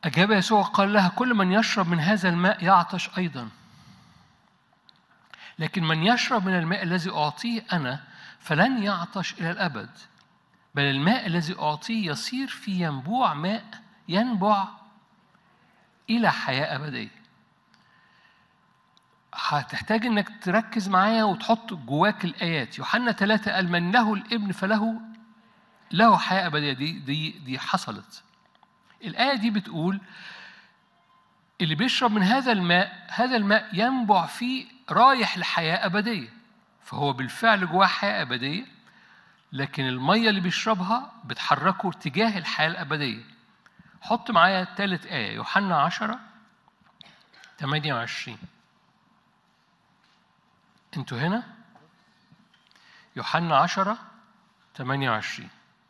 أجاب يسوع قال لها كل من يشرب من هذا الماء يعطش أيضا لكن من يشرب من الماء الذي أعطيه أنا فلن يعطش إلى الأبد بل الماء الذي أعطيه يصير في ينبوع ماء ينبع إلى حياة أبدية هتحتاج انك تركز معايا وتحط جواك الايات يوحنا ثلاثة قال من له الابن فله له حياة أبدية دي دي دي حصلت الآية دي بتقول اللي بيشرب من هذا الماء هذا الماء ينبع فيه رايح لحياة أبدية فهو بالفعل جواه حياة أبدية لكن المية اللي بيشربها بتحركه تجاه الحياة الأبدية حط معايا ثالث آية يوحنا 10 28 انتوا هنا يوحنا 10 28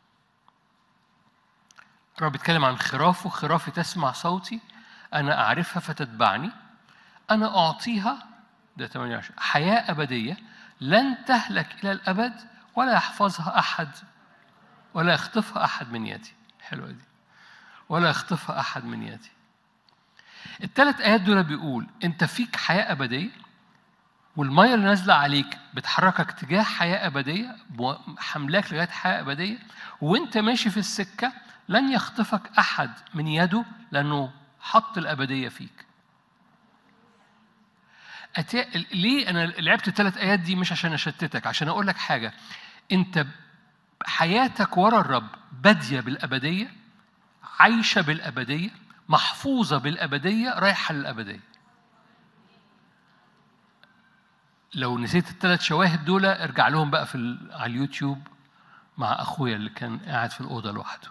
الرب بيتكلم عن خرافه خرافي تسمع صوتي أنا أعرفها فتتبعني أنا أعطيها ده 28 حياة أبدية لن تهلك إلى الأبد ولا يحفظها أحد ولا يخطفها أحد من يدي حلوة دي ولا يخطفها أحد من يدي الثلاث آيات دول بيقول أنت فيك حياة أبدية والمية اللي نازلة عليك بتحركك تجاه حياة أبدية حملاك لغاية حياة أبدية وأنت ماشي في السكة لن يخطفك أحد من يده لأنه حط الأبدية فيك أتي... ليه أنا لعبت الثلاث آيات دي مش عشان أشتتك عشان أقول لك حاجة أنت حياتك ورا الرب بادية بالأبدية عايشة بالأبدية محفوظة بالأبدية رايحة للأبدية لو نسيت الثلاث شواهد دول ارجع لهم بقى في ال... على اليوتيوب مع أخويا اللي كان قاعد في الأوضة لوحده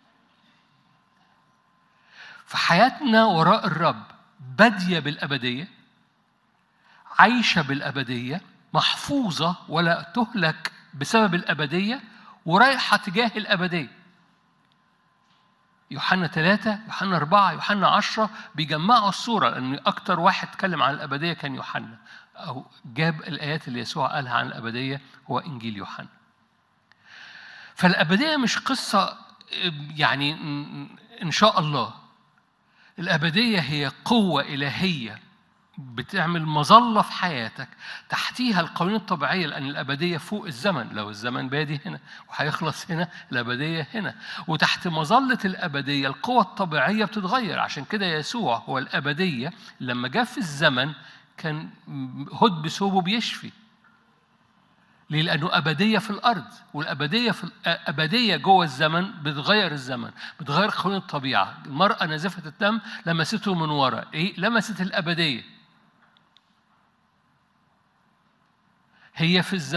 فحياتنا وراء الرب بادية بالأبدية عايشة بالأبدية محفوظة ولا تهلك بسبب الأبدية ورايحة تجاه الأبدية يوحنا ثلاثة يوحنا أربعة يوحنا عشرة بيجمعوا الصورة لأن أكتر واحد اتكلم عن الأبدية كان يوحنا أو جاب الآيات اللي يسوع قالها عن الأبدية هو إنجيل يوحنا فالأبدية مش قصة يعني إن شاء الله الأبدية هي قوة إلهية بتعمل مظلة في حياتك تحتيها القوانين الطبيعية لأن الأبدية فوق الزمن لو الزمن بادي هنا وهيخلص هنا الأبدية هنا وتحت مظلة الأبدية القوة الطبيعية بتتغير عشان كده يسوع هو الأبدية لما جاء في الزمن كان هد بثوبه بيشفي ليه؟ لأنه أبدية في الأرض والأبدية في أبدية جوه الزمن بتغير الزمن بتغير قانون الطبيعة المرأة نازفة الدم لمسته من وراء إيه؟ لمست الأبدية هي في الزمن